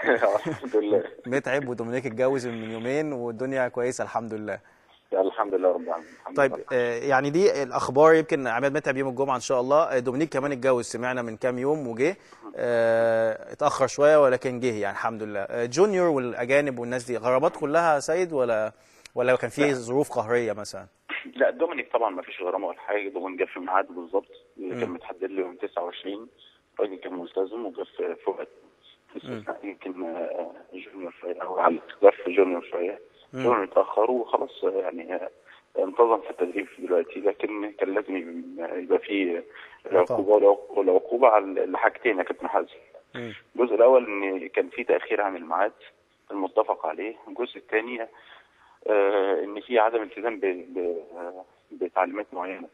الحمد لله متعب ودومينيك اتجوز من يومين والدنيا كويسه الحمد لله الحمد لله رب العالمين الحمد طيب لله. آه، يعني دي الاخبار يمكن عماد متعب يوم الجمعه ان شاء الله آه، دومينيك كمان اتجوز سمعنا من كام يوم وجه آه، اتاخر شويه ولكن جه يعني الحمد لله آه، جونيور والاجانب والناس دي غرامات كلها سيد ولا ولا كان في ظروف قهريه مثلا لا دومينيك طبعا ما فيش غرامه ولا حاجه دومينيك جه في ميعاده بالظبط اللي كان متحدد له يوم 29 الراجل كان ملتزم وجه في في وقت استثناء يمكن آه، جونيور شويه او على ظرف جونيور شويه جونيور اتاخر وخلاص آه، يعني آه، انتظم في التدريب دلوقتي لكن كان لازم يبقى- يبقى في العقوبه والعق- والعقوبه على لحاجتين يا كابتن حازم مم. الجزء الاول ان كان في تاخير عن الميعاد المتفق عليه الجزء الثاني آه ان في عدم التزام ب- ب- بتعليمات معينه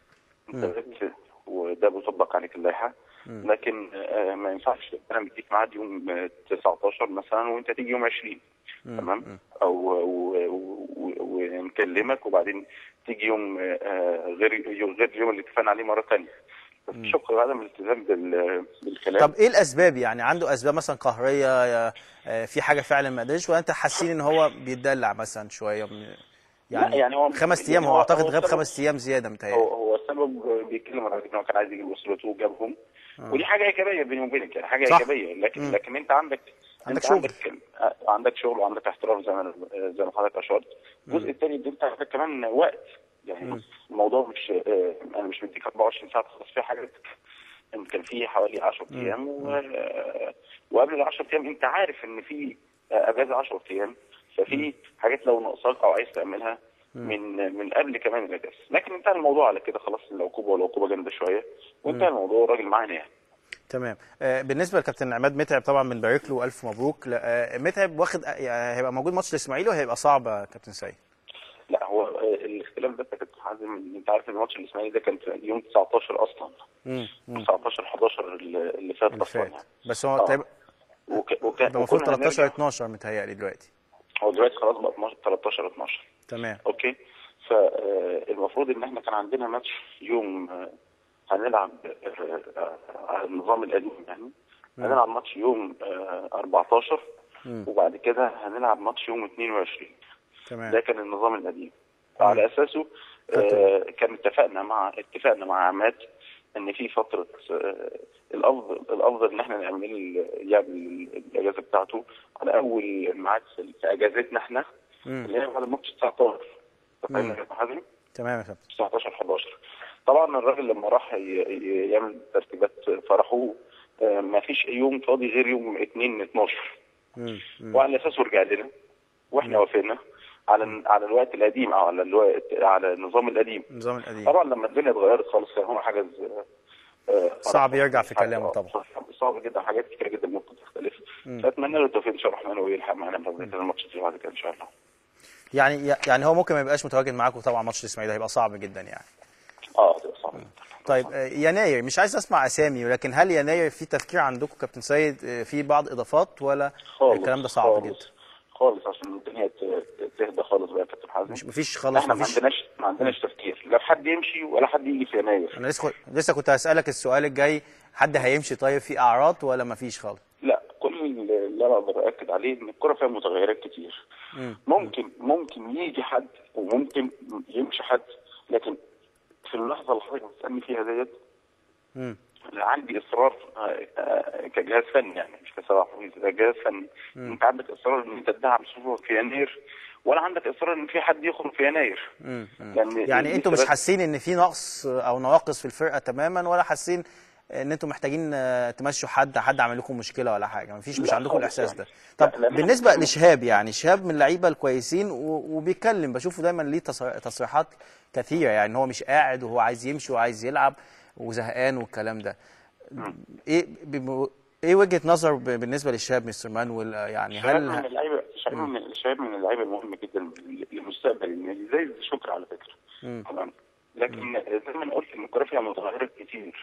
انت وده بيطبق عليك اللائحه لكن آه ما ينفعش انا مديك ميعاد يوم آه، 19 مثلا وانت تيجي يوم 20 تمام او و- و- و- ونكلمك وبعدين تيجي يوم آه، غير يوم غير اليوم اللي اتفقنا عليه مره ثانيه شق عدم الالتزام بال- بالكلام طب ايه الاسباب يعني عنده اسباب مثلا قهريه يا- آه، في حاجه فعلا ما قدرش ولا انت حاسين ان هو بيتدلع مثلا شويه من يعني, لا، يعني هو- خمس يعني ايام هو هو- اعتقد هو غاب السبب- خمس ايام زياده متهيألي هو هو السبب بيتكلم عن ان هو كان عايز يجيب اسرته وجابهم ودي حاجه ايجابيه بيني وبينك يعني حاجه صح. ايجابيه لكن لكن انت عندك عندك انت شغل. عندك آه، عندك شغل وعندك احتراف زي ما أنا- زي ما حضرتك اشرت الجزء الثاني ان انت عندك كمان وقت يعني الموضوع مش آه، انا مش مديك 24 ساعه تخلص فيها حاجات إن كان في حوالي 10 ايام و... آه، وقبل ال 10 ايام انت عارف ان في آه، اجازه 10 ايام ففي حاجات لو ناقصاك او عايز تعملها من من قبل كمان الاجازه لكن انتهى الموضوع على كده خلاص العقوبه والعقوبه جامده شويه وانتهى الموضوع الراجل معانا يعني تمام آه، بالنسبه لكابتن عماد متعب طبعا بنبارك له الف مبروك لا، آه، متعب واخد آه، يعني هيبقى موجود ماتش الاسماعيلي وهيبقى صعب يا كابتن سيد لا هو آه، الاختلاف ده كابتن حازم إن انت عارف ان الماتش الاسماعيلي ده كان في يوم 19 اصلا مم، مم. 19 11 اللي اللي فات اللي اصلا فات يعني بس هو آه. تقريبا وك... وك... يبقى المفروض وكنا 13 هنرجع- 12 متهيألي دلوقتي هو دلوقتي خلاص بقى 12 13 12 تمام اوكي فالمفروض ان احنا كان عندنا ماتش يوم آه، هنلعب آه، آه، على النظام القديم يعني هنلعب ماتش يوم آه، 14 وبعد كده هنلعب ماتش يوم 22 ده تمام كان النظام القديم على اساسه آه، كان اتفقنا مع اتفقنا مع عماد ان في فتره آه، الافضل الافضل ان احنا نعمل يعمل الاجازه بتاعته على اول ميعاد في في اجازتنا احنا اللي هي بعد ماتش 19 فاهم يا كابتن حازم؟ تمام يا كابتن 19 11 طبعا الراجل لما راح ي- ي- يعمل ترتيبات فرحوه آه، ما فيش يوم فاضي غير يوم 2 12 مم، مم. وعلى اساسه رجع لنا واحنا وافقنا على على الوقت القديم او على الوقت على النظام القديم النظام القديم طبعا لما الدنيا اتغيرت خالص كان هو حاجه آه، صعب يرجع في حاجة- كلامه طبعا. صعب- صعب جدا حاجات كتير جدا ممكن تختلف فاتمنى له التوفيق ان شاء الله الرحمن ويلحق معانا بقى الماتش اللي بعد كده ان شاء الله يعني يعني هو ممكن ما يبقاش متواجد معاكم طبعا ماتش الاسماعيلي هيبقى صعب جدا يعني اه هتبقى صعب طيب آه، يناير مش عايز اسمع اسامي ولكن هل يناير في تفكير عندكم كابتن سيد آه، في بعض اضافات ولا خالص الكلام ده صعب خالص جدا خالص عشان الدنيا ت- تهدى خالص بقى يا كابتن حازم مش مفيش خالص احنا ما مفيش عندناش ما عندناش تفكير لا حد يمشي ولا حد يجي في يناير انا لسه لسه كنت هسالك السؤال الجاي حد هيمشي طيب في اعراض ولا مفيش خالص لا كل اللي انا اقدر اكد عليه ان الكره فيها متغيرات كتير ممكن ممكن يجي حد وممكن يمشي حد لكن في اللحظه اللي حضرتك بتسالني فيها ديت مم. لا عندي اصرار آه، آه، كجهاز فني يعني مش كصلاح كجهاز فني انت عندك اصرار ان انت تدعم صفوفك في يناير ولا عندك اصرار ان في حد يخرج في يناير مم. مم. لأن يعني انتوا مش لسه بس- حاسين ان في نقص او نواقص في الفرقه تماما ولا حاسين ان انتوا محتاجين آه، تمشوا حد حد عمل لكم مشكله ولا حاجه مفيش مش لا عندكم خالص الاحساس ده يعني. طب لا، لا، بالنسبه لا. لشهاب يعني شهاب من اللعيبه الكويسين و- وبيتكلم بشوفه دايما ليه تصر- تصريحات كثيره يعني هو مش قاعد وهو عايز يمشي وعايز يلعب وزهقان والكلام ده ايه بم- ايه وجهه نظر ب- بالنسبه للشاب مستر مانويل آه، يعني شباب هل من اللعيبه شباب من شباب من اللعيبه المهم جدا للمستقبل النادي زي شكر على فكره تمام لكن زي ما انا قلت ان الكوره فيها متغيرات كتير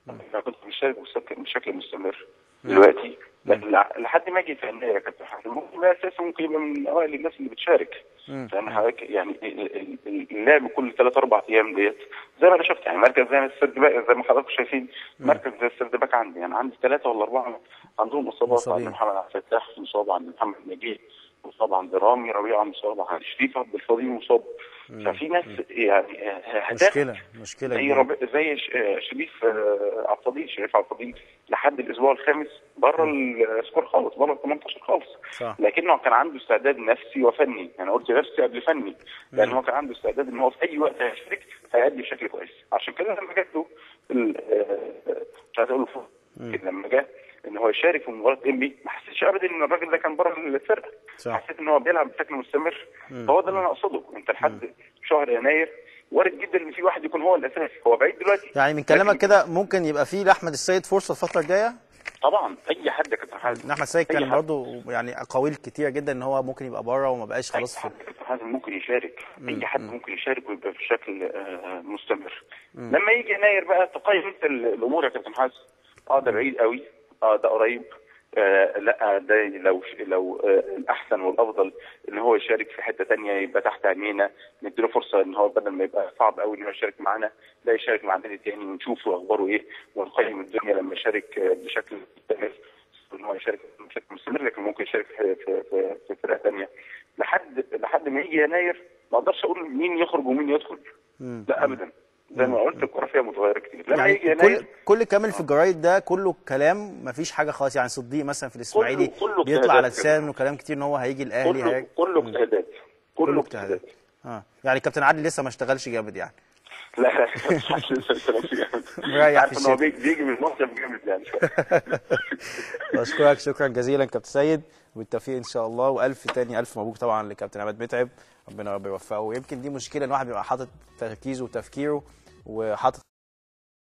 انا كنت بشارك بشكل بشكل مستمر دلوقتي لكن لع- لحد ما اجي في النهايه يا كابتن حسن ممكن بقى اساسا ممكن يبقى من اوائل الناس اللي بتشارك فاهم حضرتك يعني ال- ال- ال- اللعب كل ثلاث اربع ايام ديت زي ما انا شفت يعني مركز زي السرد باك زي ما حضراتكم شايفين مركز زي السرد باك عندي يعني عندي ثلاثه ولا اربعه عندهم اصابات مصابين. عند محمد عبد الفتاح مصاب عند محمد نجيب مصاب عند رامي ربيعه مصاب عند شريف عبد الفضيل مصاب ففي ناس يعني آه، هتاخد مشكله مشكله زي كبيرة. رب... زي ش... آه، شريف آه، عبد الفضيل شريف عبد الفضيل لحد الاسبوع الخامس بره السكور خالص بره ال 18 خالص صح. لكنه كان عنده استعداد نفسي وفني انا قلت نفسي قبل فني لان هو كان عنده استعداد ان هو في اي وقت هيشارك هيأدي بشكل كويس عشان كده لما جات له ال... آه، مش عايز اقول له فوق. لكن لما جه ان هو يشارك في مباراه انبي ما حسيتش ابدا ان الراجل ده كان بره الفرقه صح. حسيت ان هو بيلعب بشكل مستمر فهو ده اللي انا اقصده انت لحد شهر يناير وارد جدا ان في واحد يكون هو الاساس هو بعيد دلوقتي يعني من كلامك لكن كده ممكن يبقى في لاحمد السيد فرصه الفتره الجايه طبعا اي حد كابتن حازم ان احمد السيد أي كان حد. برضه يعني اقاويل كتيره جدا ان هو ممكن يبقى بره وما بقاش خلاص اي في حد كابتن حازم ممكن يشارك اي حد ممكن يشارك ويبقى بشكل آه، مستمر لما يجي يناير بقى تقيم انت ال- الامور يا كابتن حازم اه ده بعيد قوي اه ده قريب آه لا ده لو لو آه الاحسن والافضل ان هو يشارك في حته تانية يبقى تحت عينينا نديله فرصه ان هو بدل ما يبقى صعب قوي ان هو يشارك معانا لا يشارك مع النادي التاني ونشوفه اخباره ايه ونقيم الدنيا لما يشارك آه، بشكل مستمر ان هو يشارك بشكل مستمر لكن ممكن يشارك في في في, في فرقه ثانيه لحد لحد ما يجي يناير ما اقدرش اقول مين يخرج ومين يدخل لا ابدا زي ما قلت الكوره فيها متغيره كتير لما يجي يعني كل يناير كل كامل في الجرايد ده كله كلام مفيش حاجه خالص يعني صديق مثلا في الاسماعيلي كله- كله بيطلع على اجتهادات لسانه كلام كتير ان هو هيجي الاهلي كله هيجي- كله مم. اجتهادات كله كله اجتهادات اجتهادات اه يعني كابتن عادل لسه ما اشتغلش جامد يعني لا لا مش لسه مريح عارف في ان هو الشتاء. بيجي بيجي من المصيف جامد يعني بشكرك شكرا جزيلا كابتن سيد والتوفيق ان شاء الله والف تاني الف مبروك طبعا لكابتن عماد متعب ربنا رب يوفقه ويمكن دي مشكله ان الواحد بيبقى حاطط تركيزه وتفكيره وحاطط